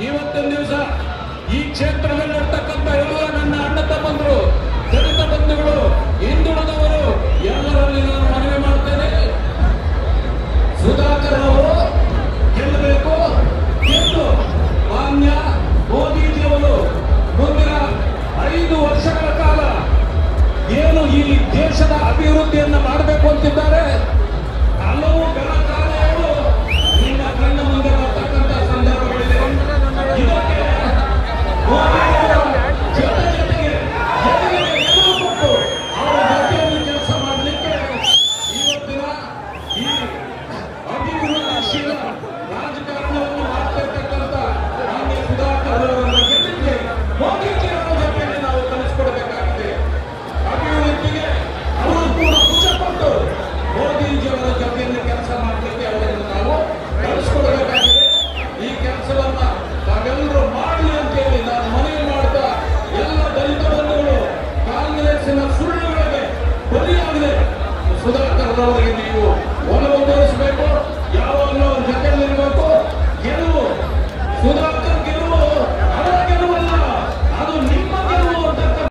ಇವತ್ತಿನ ದಿವಸ ಈ ಕ್ಷೇತ್ರದಲ್ಲಿರ್ತಕ್ಕಂಥ ಎಲ್ಲ ನನ್ನ ಅಣ್ಣ ತಮ್ಮಂದರು ದಲಿತ ಬಂಧುಗಳು ಹಿಂದುಳಿದವರು ಎಲ್ಲರಲ್ಲಿ ನಾನು ಮನವಿ ಮಾಡ್ತೇನೆ ಸುಧಾಕರ್ ಅವರು ಗೆಲ್ಲಬೇಕು ಎಂದು ಮಾನ್ಯ ಮೋದಿಜಿಯವರು ಮುಂದಿನ ಐದು ವರ್ಷಗಳ ಕಾಲ ಏನು ಈ ದೇಶದ ಅಭಿವೃದ್ಧಿಯ